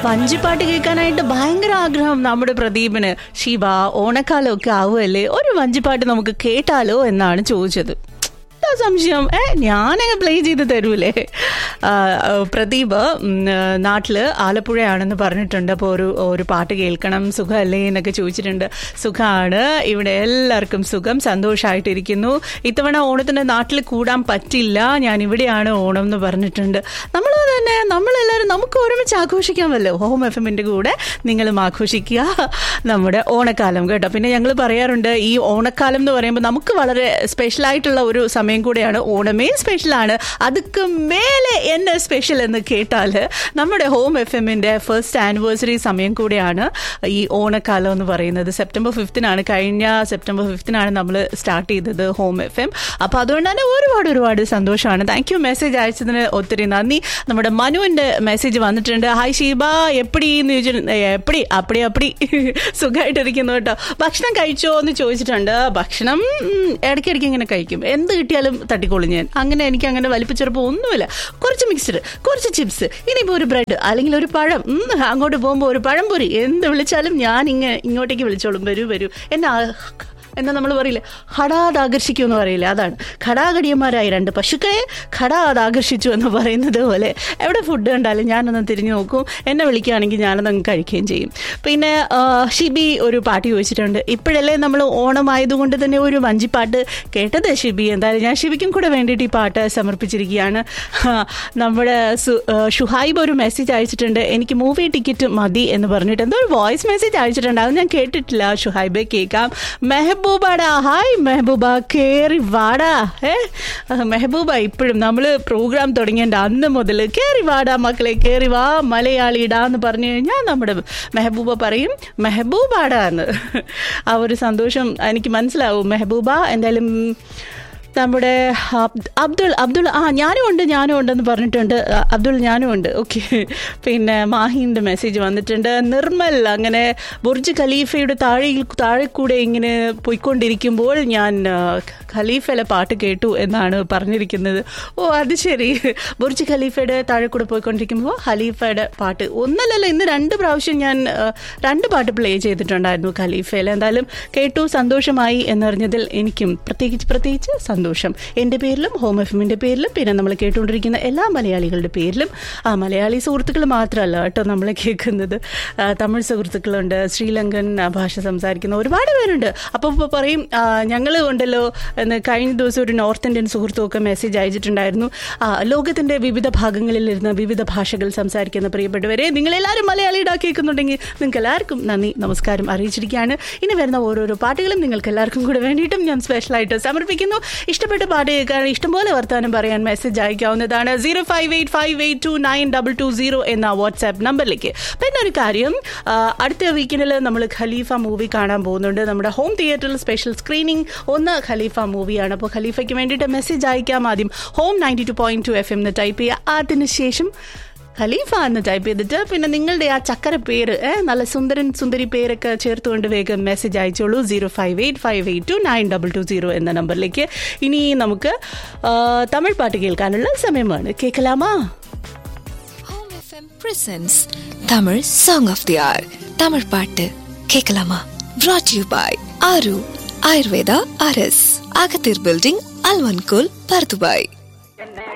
വഞ്ചിപ്പാട്ട് കേൾക്കാനായിട്ട് ഭയങ്കര ആഗ്രഹം നമ്മുടെ പ്രദീപിന് ശിവ ഓണക്കാലമൊക്കെ ആവുമല്ലേ ഒരു വഞ്ചിപ്പാട്ട് നമുക്ക് കേട്ടാലോ എന്നാണ് ചോദിച്ചത് എന്താ സംശയം ഏ ഞാനങ്ങ് പ്ലേ ചെയ്ത് തരൂലേ ആ, ആ, പ്രദീപ് ഉം, ആ, നാട്ടില് ആലപ്പുഴയാണെന്ന് പറഞ്ഞിട്ടുണ്ട് അപ്പോൾ ഒരു ഒരു പാട്ട് കേൾക്കണം സുഖമല്ലേ എന്നൊക്കെ ചോദിച്ചിട്ടുണ്ട് സുഖമാണ് ഇവിടെ എല്ലാവർക്കും സുഖം സന്തോഷമായിട്ടിരിക്കുന്നു ഇത്തവണ ഓണത്തിന് നാട്ടിൽ കൂടാൻ പറ്റില്ല ഞാൻ ഇവിടെയാണ് ഓണം എന്ന് പറഞ്ഞിട്ടുണ്ട് നമ്മൾ തന്നെ നമ്മളെല്ലാവരും നമുക്ക് ഒരുമിച്ച് ആഘോഷിക്കാമല്ലോ ഹോം എഫ് എമ്മിൻ്റെ കൂടെ നിങ്ങളും ആഘോഷിക്കുക നമ്മുടെ ഓണക്കാലം കേട്ടോ പിന്നെ ഞങ്ങൾ പറയാറുണ്ട് ഈ ഓണക്കാലം എന്ന് പറയുമ്പോൾ നമുക്ക് വളരെ സ്പെഷ്യലായിട്ടുള്ള ഒരു സമയം കൂടെയാണ് ഓണമേ സ്പെഷ്യലാണ് അതുക്ക് മേലെ എന്നെ സ്പെഷ്യൽ എന്ന് കേട്ടാൽ നമ്മുടെ ഹോം എഫ് എമ്മിൻ്റെ ഫസ്റ്റ് ആനിവേഴ്സറി സമയം കൂടെയാണ് ഈ ഓണക്കാലം എന്ന് പറയുന്നത് സെപ്റ്റംബർ ഫിഫ്തിനാണ് കഴിഞ്ഞ സെപ്റ്റംബർ ഫിഫ്തിനാണ് നമ്മൾ സ്റ്റാർട്ട് ചെയ്തത് ഹോം എഫ് എം അപ്പോൾ അതുകൊണ്ട് തന്നെ ഒരുപാട് ഒരുപാട് സന്തോഷമാണ് താങ്ക് യു മെസ്സേജ് അയച്ചതിന് ഒത്തിരി നന്ദി നമ്മുടെ മനുവിൻ്റെ മെസ്സേജ് വന്നിട്ടുണ്ട് ഹായ് ഷീബ എപ്പടി എന്ന് ചോദിച്ചിട്ടുണ്ട് എപ്പടി അപ്പടി അപ്പടി സുഖമായിട്ടിരിക്കുന്നു കേട്ടോ ഭക്ഷണം കഴിച്ചോ എന്ന് ചോദിച്ചിട്ടുണ്ട് ഭക്ഷണം ഉം, ഇടയ്ക്കിടയ്ക്ക് ഇങ്ങനെ കഴിക്കും എന്ത് കിട്ടിയാലും തട്ടിക്കോളും ഞാൻ അങ്ങനെ എനിക്ക് അങ്ങനെ വലിപ്പച്ചെറുപ്പം ഒന്നുമില്ല കുറച്ച് മിക്സ്ഡ് കുറച്ച് ചിപ്സ് ഇനിയിപ്പോൾ ഒരു ബ്രെഡ് അല്ലെങ്കിൽ ഒരു പഴം ഉം, അങ്ങോട്ട് പോകുമ്പോൾ ഒരു പഴം പൊരി എന്ത് വിളിച്ചാലും ഞാൻ ഇങ്ങനെ ഇങ്ങോട്ടേക്ക് വിളിച്ചോളും വരൂ വരൂ എന്നെ ആ- എന്നാ നമ്മൾ പറയില്ലേ ഹടാത് ആകർഷിക്കൂ എന്ന് പറയില്ലേ അതാണ് ഘടാഘടിയന്മാരായി രണ്ട് പശുക്കളെ ഘടാത് ആകർഷിച്ചു എന്ന് പറയുന്നത് പോലെ എവിടെ ഫുഡ് കണ്ടാലും ഞാനൊന്ന് തിരിഞ്ഞു നോക്കും എന്നെ വിളിക്കുകയാണെങ്കിൽ ഞാനതങ്ങ് കഴിക്കുകയും ചെയ്യും പിന്നെ ആ, ഷിബി ഒരു പാട്ട് ചോദിച്ചിട്ടുണ്ട് ഇപ്പോഴല്ലേ നമ്മൾ ഓണമായതുകൊണ്ട് തന്നെ ഒരു വഞ്ചിപ്പാട്ട് കേട്ടത് ഷിബി എന്തായാലും ഞാൻ ഷിബിക്കും കൂടെ വേണ്ടിയിട്ട് ഈ പാട്ട് സമർപ്പിച്ചിരിക്കുകയാണ് ആ, നമ്മുടെ സു- ആ, ഷുഹൈബ് ഒരു മെസ്സേജ് അയച്ചിട്ടുണ്ട് എനിക്ക് മൂവി ടിക്കറ്റ് മതി എന്ന് പറഞ്ഞിട്ട് എന്തോ ഒരു വോയിസ് മെസ്സേജ് അയച്ചിട്ടുണ്ട് അത് ഞാൻ കേട്ടിട്ടില്ല ഷുഹൈബെ കേൾക്കാം മെഹബൂബാടാ ഹായ് മെഹബൂബ കേറി വാടാ ഏ ആ, മെഹബൂബ ഇപ്പോഴും നമ്മൾ പ്രോഗ്രാം തുടങ്ങിയതിൻ്റെ അന്ന് മുതൽ കേറി വാടാ മക്കളെ കേറി വാ മലയാളിടാ എന്ന് പറഞ്ഞു കഴിഞ്ഞാൽ നമ്മുടെ മെഹബൂബ പറയും മെഹബൂബാടാ എന്ന് ആ ഒരു സന്തോഷം എനിക്ക് മനസ്സിലാവും മെഹബൂബ എന്തായാലും നമ്മുടെ അബ്- അബ്ദുൾ അബ്ദുൾ ആ ഞാനും ഉണ്ട് ഞാനും ഉണ്ടെന്ന് പറഞ്ഞിട്ടുണ്ട് അ- അബ്ദുൾ ഞാനും ഉണ്ട് ഓക്കെ പിന്നെ മാഹിൻ്റെ മെസ്സേജ് വന്നിട്ടുണ്ട് നിർമ്മൽ അങ്ങനെ ബുർജ് ഖലീഫയുടെ താഴെ താഴെ കൂടെ ഇങ്ങനെ പോയിക്കൊണ്ടിരിക്കുമ്പോൾ ഞാൻ ആ, ഖലീഫയിലെ പാട്ട് കേട്ടു എന്നാണ് പറഞ്ഞിരിക്കുന്നത് ഓ അത് ശരി ബുർജ് ഖലീഫയുടെ താഴെ കൂടെ പോയിക്കൊണ്ടിരിക്കുമ്പോൾ ഖലീഫയുടെ പാട്ട് ഒന്നല്ലല്ലോ ഇന്ന് രണ്ട് പ്രാവശ്യം ഞാൻ ആ, രണ്ട് പാട്ട് പ്ലേ ചെയ്തിട്ടുണ്ടായിരുന്നു ഖലീഫയിൽ എന്തായാലും കേട്ടു സന്തോഷമായി എന്നറിഞ്ഞതിൽ എനിക്കും പ്രത്യേകിച്ച് പ്രത്യേകിച്ച് സന്തോഷം എൻ്റെ പേരിലും ഹോം എഫിമിൻ്റെ പേരിലും പിന്നെ നമ്മൾ കേട്ടുകൊണ്ടിരിക്കുന്ന എല്ലാ മലയാളികളുടെ പേരിലും ആ മലയാളി സുഹൃത്തുക്കൾ മാത്രമല്ല കേട്ടോ നമ്മളെ കേൾക്കുന്നത് ആ, തമിഴ് സുഹൃത്തുക്കളുണ്ട് ശ്രീലങ്കൻ ആ, ഭാഷ സംസാരിക്കുന്ന ഒരുപാട് പേരുണ്ട് അപ്പോൾ ഇപ്പോൾ പറയും ഞങ്ങൾ ഉണ്ടല്ലോ എന്ന് കഴിഞ്ഞ ദിവസം ഒരു നോർത്ത് ഇന്ത്യൻ സുഹൃത്തുമൊക്കെ മെസ്സേജ് അയച്ചിട്ടുണ്ടായിരുന്നു ആ, ലോകത്തിൻ്റെ വിവിധ ഭാഗങ്ങളിലിരുന്ന് വിവിധ ഭാഷകൾ സംസാരിക്കുന്ന പ്രിയപ്പെട്ടവരെ നിങ്ങളെല്ലാവരും മലയാളിയുടെ കേൾക്കുന്നുണ്ടെങ്കിൽ നിങ്ങൾക്ക് എല്ലാവർക്കും നന്ദി നമസ്കാരം അറിയിച്ചിരിക്കുകയാണ് ഇനി വരുന്ന ഓരോരോ പാട്ടുകളും നിങ്ങൾക്ക് എല്ലാവർക്കും കൂടെ വേണ്ടിയിട്ടും ഞാൻ സ്പെഷ്യലായിട്ട് സമർപ്പിക്കുന്നു ഇഷ്ടപ്പെട്ട പാട്ട് കേൾക്കാൻ ഇഷ്ടംപോലെ വർത്താനം പറയാൻ മെസ്സേജ് അയക്കാവുന്നതാണ് zero five eight five eight two nine double two zero എന്ന വാട്സാപ്പ് നമ്പറിലേക്ക് പിന്നെ ഒരു കാര്യം ആ, അടുത്ത വീക്കെൻഡിൽ നമ്മൾ ഖലീഫ മൂവി കാണാൻ പോകുന്നുണ്ട് നമ്മുടെ ഹോം തിയേറ്ററിൽ സ്പെഷ്യൽ സ്ക്രീനിങ് ഒന്ന് ഖലീഫ മൂവിയാണ് അപ്പോൾ ഖലീഫയ്ക്ക് വേണ്ടിയിട്ട് മെസ്സേജ് അയക്കാം ആദ്യം home ninety two point two F M എന്ന് ടൈപ്പ് ചെയ്യുക അതിനുശേഷം ഖലീഫ എന്ന് ടൈപ്പ് ചെയ്തിട്ട് പിന്നെ നിങ്ങളുടെ ആ ചക്കര പേര് ഏ, നല്ല സുന്ദരൻ സുന്ദരി പേരൊക്കെ ചേർത്തുകൊണ്ട് വേഗം മെസ്സേജ് അയച്ചോളൂ zero five eight five eight two nine double two zero എന്ന നമ്പറിലേക്ക് ഇനി നമുക്ക് ആ, തമിഴ് പാട്ട് കേൾക്കാനുള്ള സമയമാണ് കേൾക്കലാമാ home FM presents Tamil song of the hour Tamil பாட்டு கேட்கலாமா brought யூ பாய் ஆரு ஆயுர்வேதா ஆர்எஸ் அகத்தீர் பில்டிங் அல்வன்கோல் பர்துபாய்